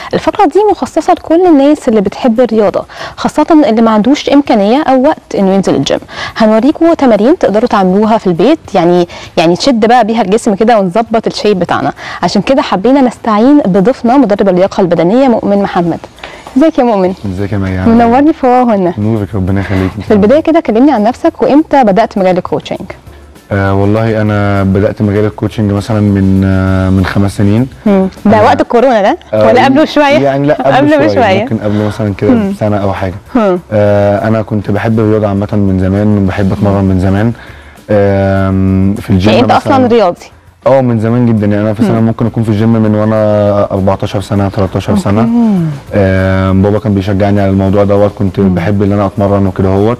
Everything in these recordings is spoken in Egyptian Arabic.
الفقره دي مخصصه لكل الناس اللي بتحب الرياضه خاصه اللي ما عندوش امكانيه او وقت انه ينزل الجيم هنوريكم تمارين تقدروا تعملوها في البيت يعني يعني تشد بقى بيها الجسم كده ونظبط الشيب بتاعنا عشان كده حبينا نستعين بضيفنا مدرب اللياقه البدنيه مؤمن محمد ازيك يا مؤمن ازيك يا مي منورني في هوا هنا نورك ربنا يخليك في البدايه كده كلمني عن نفسك وامتى بدات مجال الكوتشنج آه والله انا بدات مجال الكوتشنج مثلا من آه من خمس سنين ده آه وقت الكورونا ده آه ولا قبله شويه يعني لا قبل, قبل شويه, بشوية. ممكن قبل مثلا كده بسنه او حاجه آه انا كنت بحب الرياضه عامه من زمان وبحب اتمرن من زمان آم، في الجيم يعني انت مثلاً- اصلا رياضي اه من زمان جدا يعني انا في سنه ممكن اكون في الجيم من وانا 14 سنه 13 سنه آم، بابا كان بيشجعني على الموضوع دوت كنت بحب ان انا اتمرن وكده هوت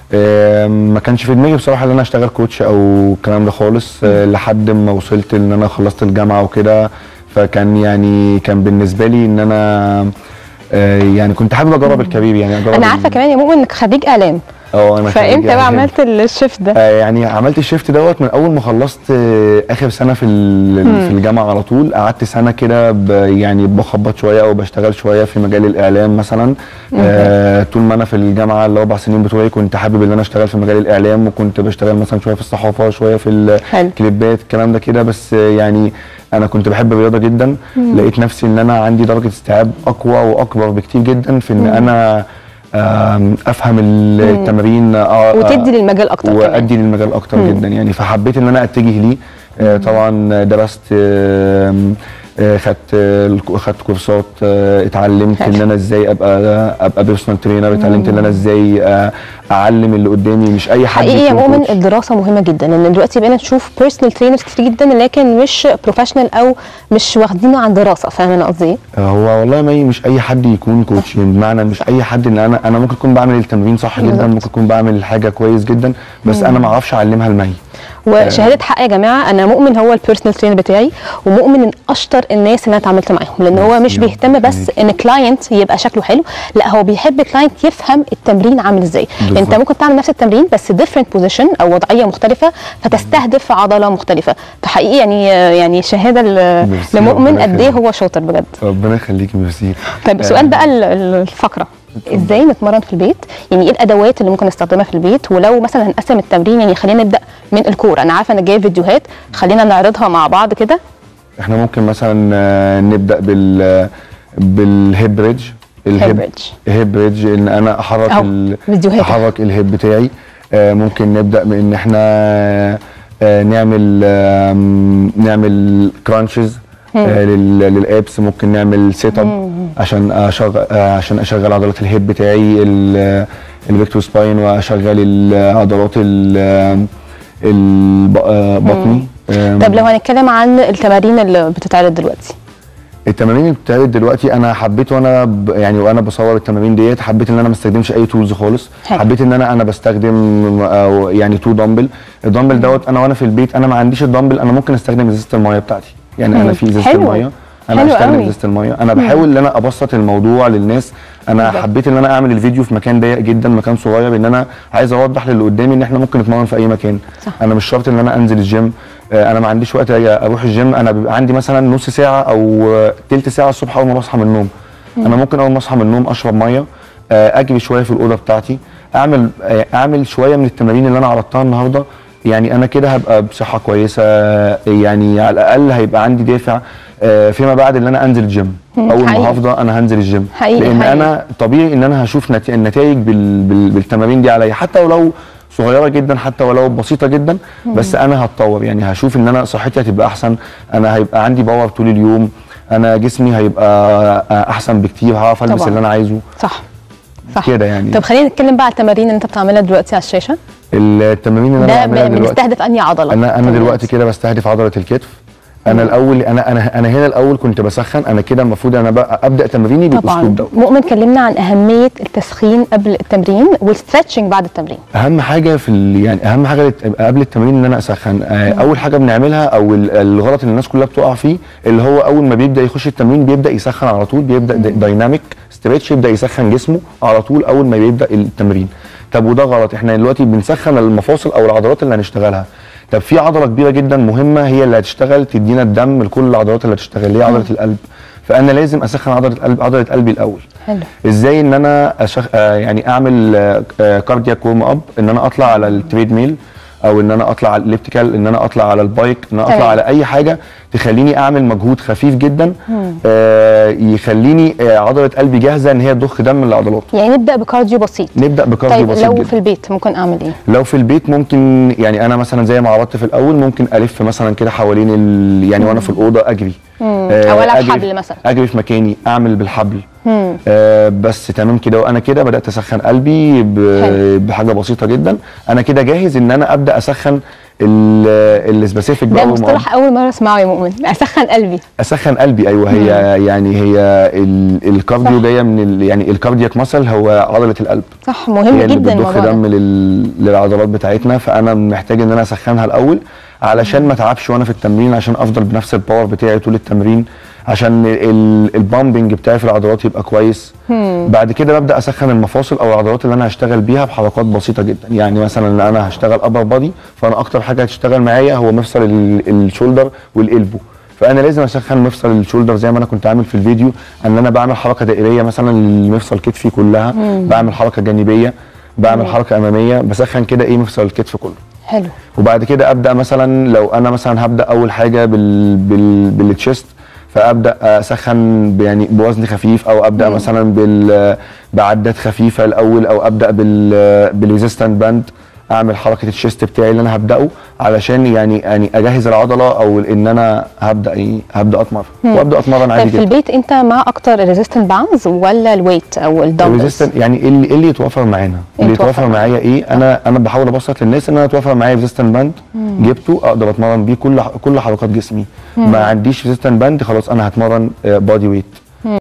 آم، ما كانش في دماغي بصراحه ان انا اشتغل كوتش او الكلام ده خالص آه، لحد ما وصلت ان انا خلصت الجامعه وكده فكان يعني كان بالنسبه لي ان انا آه، يعني كنت حابب اجرب الكارير يعني اجرب انا ال- عارفه كمان يا مؤمن انك خريج اعلام اه انا خريج فامتى بقى إعلام. عملت الشيفت ده آه، يعني عملت الشيفت دوت من اول ما خلصت آه، اخر سنه في ال- في الجامعه على طول قعدت سنه كده ب- يعني بخبط شويه او بشتغل شويه في مجال الاعلام مثلا آه طول ما انا في الجامعه الاربع سنين بتوعي كنت حابب ان انا اشتغل في مجال الاعلام وكنت بشتغل مثلا شويه في الصحافه شويه في حلو. الكليبات الكلام ده كده بس آه، يعني انا كنت بحب الرياضه جدا لقيت نفسي ان انا عندي درجه استيعاب اقوى واكبر بكتير جدا في ان انا آم، افهم ال- التمارين آه، وتدي للمجال اكتر كمان وادي للمجال اكتر جدا يعني فحبيت ان انا اتجه ليه آه طبعا درست آم، آه خدت آه، خدت كورسات آه اتعلمت حلو. ان انا ازاي ابقى ابقى بيرسونال ترينر اتعلمت ان انا ازاي آه، اعلم اللي قدامي مش اي حد حقيقي يا يكون مؤمن كوتش. الدراسه مهمه جدا لان دلوقتي بقينا نشوف بيرسونال ترينرز كتير جدا لكن مش بروفيشنال او مش واخدينه عن دراسه فاهم انا قصدي ايه؟ هو والله ما مش اي حد يكون كوتش يعني بمعنى مش اي حد ان انا انا ممكن اكون بعمل التمرين صح جدا بالظبط. ممكن اكون بعمل الحاجه كويس جدا بس انا ما اعرفش اعلمها لمي وشهاده حق يا جماعه انا مؤمن هو البيرسونال ترينر بتاعي ومؤمن من اشطر الناس اللي انا اتعاملت معاهم لان هو مش يا بيهتم بس ربنا ان كلاينت يبقى شكله حلو لا هو بيحب كلاينت يفهم التمرين عامل ازاي بالظبط. انت ممكن تعمل نفس التمرين بس ديفرنت بوزيشن او وضعيه مختلفه فتستهدف عضله مختلفه فحقيقي يعني يعني شهاده ل- ميرسي، لمؤمن ربنا قد ايه يخليك. هو شاطر بجد ربنا يخليكي ميرسي طيب آه، سؤال بقى ال- ال- الفقره ازاي نتمرن في البيت يعني ايه الادوات اللي ممكن نستخدمها في البيت ولو مثلا هنقسم التمرين يعني خلينا نبدا من الكوره انا عارفه انك جايب فيديوهات خلينا نعرضها مع بعض كده احنا ممكن مثلا آه، نبدا بال بالهيب بريدج هيب بريدج. الهيب بريدج ان انا احرك أهو، ال- فيديوهات. احرك الهيب بتاعي آه، ممكن نبدا بان احنا آه، نعمل آم، نعمل كرانشز للابس ممكن نعمل سيت اب عشان اشغل آه، عشان اشغل عضلات الهيب بتاعي ال- الفيكتور سباين واشغل العضلات ال- الب- آه، بطني آم، طب لو هنتكلم عن التمارين اللي بتتعرض دلوقتي التمارين اللي بتتعرض دلوقتي انا حبيت وانا ب... يعني وانا بصور التمارين ديت حبيت ان انا ما استخدمش اي تولز خالص حلو. حبيت ان انا انا بستخدم أو يعني تو دمبل الدمبل دوت انا وانا في البيت انا ما عنديش الدمبل انا ممكن استخدم ازازه الميه بتاعتي يعني مم. انا في ازازه حلو. الميه انا حلو استخدم قوي. ازازه الميه انا بحاول ان انا ابسط الموضوع للناس انا بالظبط. حبيت ان انا اعمل الفيديو في مكان ضيق جدا مكان صغير ان انا عايز اوضح للي قدامي ان احنا ممكن نتمرن في اي مكان صح. انا مش شرط ان انا انزل الجيم آه، انا ما عنديش وقت أجي اروح الجيم انا بيبقى عندي مثلا نص ساعه او آه، تلت ساعه الصبح اول ما بصحى من النوم انا ممكن اول ما اصحى من النوم اشرب ميه آه، اجري شويه في الاوضه بتاعتي اعمل آه، اعمل شويه من التمارين اللي انا عرضتها النهارده يعني انا كده هبقى بصحه كويسه آه، يعني على الاقل هيبقى عندي دافع آه، فيما بعد ان انا انزل الجيم اول حقيقي. ما هفضى انا هنزل الجيم حقيقي، لان حقيقي. انا طبيعي ان انا هشوف نت- النتائج بال... بال... بالتمارين دي عليا حتى ولو صغيره جدا حتى ولو بسيطه جدا بس انا هتطور يعني هشوف ان انا صحتي هتبقى احسن انا هيبقى عندي باور طول اليوم انا جسمي هيبقى احسن بكتير هعرف البس طبعاً. اللي انا عايزه صح صح كده يعني. طب خلينا نتكلم بقى على التمارين اللي انت بتعملها دلوقتي على الشاشه التمارين اللي انا ده بعملها ب- دلوقتي بنستهدف انهي عضله انا انا تمرين. دلوقتي كده بستهدف عضله الكتف انا الاول انا انا انا هنا الاول كنت بسخن انا كده المفروض انا بقى ابدا تمريني طبعا بالاسلوب ده مؤمن كلمنا عن اهميه التسخين قبل التمرين والستريتشنج بعد التمرين اهم حاجه في ال... يعني اهم حاجه اللي تبقى قبل التمرين ان انا اسخن آه اول حاجه بنعملها او ال- الغلط اللي الناس كلها بتقع فيه اللي هو اول ما بيبدا يخش التمرين بيبدا يسخن على طول بيبدا دايناميك ستريتش يبدا يسخن جسمه على طول اول ما بيبدا التمرين طب وده غلط احنا دلوقتي بنسخن المفاصل او العضلات اللي هنشتغلها طب في عضله كبيره جدا مهمه هي اللي هتشتغل تدينا الدم لكل العضلات اللي هتشتغل اللي هي عضله القلب فانا لازم اسخن عضله قلب عضله قلبي الاول حلو ازاي ان انا أشخ... آه يعني اعمل كاردياك ورم اب ان انا اطلع على التريد ميل او ان انا اطلع على الاليبتيكال ان انا اطلع على البايك ان انا اطلع تمام. على اي حاجه تخليني اعمل مجهود خفيف جدا آه يخليني آه عضله قلبي جاهزه ان هي تضخ دم للعضلات يعني نبدا بكارديو بسيط نبدا بكارديو طيب بسيط لو جدا في البيت ممكن اعمل ايه لو في البيت ممكن يعني انا مثلا زي ما عرضت في الاول ممكن الف مثلا كده حوالين ال... يعني وانا في الاوضه اجري آه، أو ألعب أجري حبل في- مثلا. اجري في مكاني اعمل بالحبل آه بس تمام كده وانا كده بدات اسخن قلبي ب... حلو. بحاجه بسيطه جدا انا كده جاهز ان انا ابدا اسخن السبيسيفيك ده بقى مصطلح اول مره اسمعه يا مؤمن اسخن قلبي اسخن قلبي ايوه هي يعني هي ال- الكارديو صح. جايه من ال... يعني الكاردياك مسل هو عضله القلب صح مهم هي اللي جدا بتضخ الموضوع دم ده لل... للعضلات بتاعتنا فانا محتاج ان انا اسخنها الاول علشان ما اتعبش وانا في التمرين عشان افضل بنفس الباور بتاعي طول التمرين عشان ال- البامبنج بتاعي في العضلات يبقى كويس بعد كده ببدا اسخن المفاصل او العضلات اللي انا هشتغل بيها بحركات بسيطه جدا يعني مثلا انا هشتغل ابر بادي فانا اكتر حاجه هتشتغل معايا هو مفصل ال- الشولدر والالبو فانا لازم اسخن مفصل الشولدر زي ما انا كنت عامل في الفيديو ان انا بعمل حركه دائريه مثلا لمفصل كتفي كلها بعمل حركه جانبيه بعمل حركه اماميه بسخن كده ايه مفصل الكتف كله حلو وبعد كده ابدا مثلا لو انا مثلا هبدا اول حاجه بال بال بالتشيست فابدا اسخن ب- يعني بوزن خفيف او ابدا مثلا بال بعدات خفيفه الاول او ابدا بال بالريزيستنت باند اعمل حركه الشيست بتاعي اللي انا هبداه علشان يعني يعني اجهز العضله او ان انا هبدا ايه هبدا اتمرن وابدا اتمرن عادي طيب في جدا البيت انت مع اكتر الريزيستنت باوندز ولا الويت او الدمبلز الريزيستنت يعني ايه اللي, إيه اللي يتوفر معانا اللي يتوفر يتوفر معايا ايه انا انا بحاول ابسط للناس ان انا يتوفر معايا ريزيستنت باند جبته اقدر اتمرن بيه كل كل حركات جسمي ما عنديش ريزيستنت باند خلاص انا هتمرن بادي ويت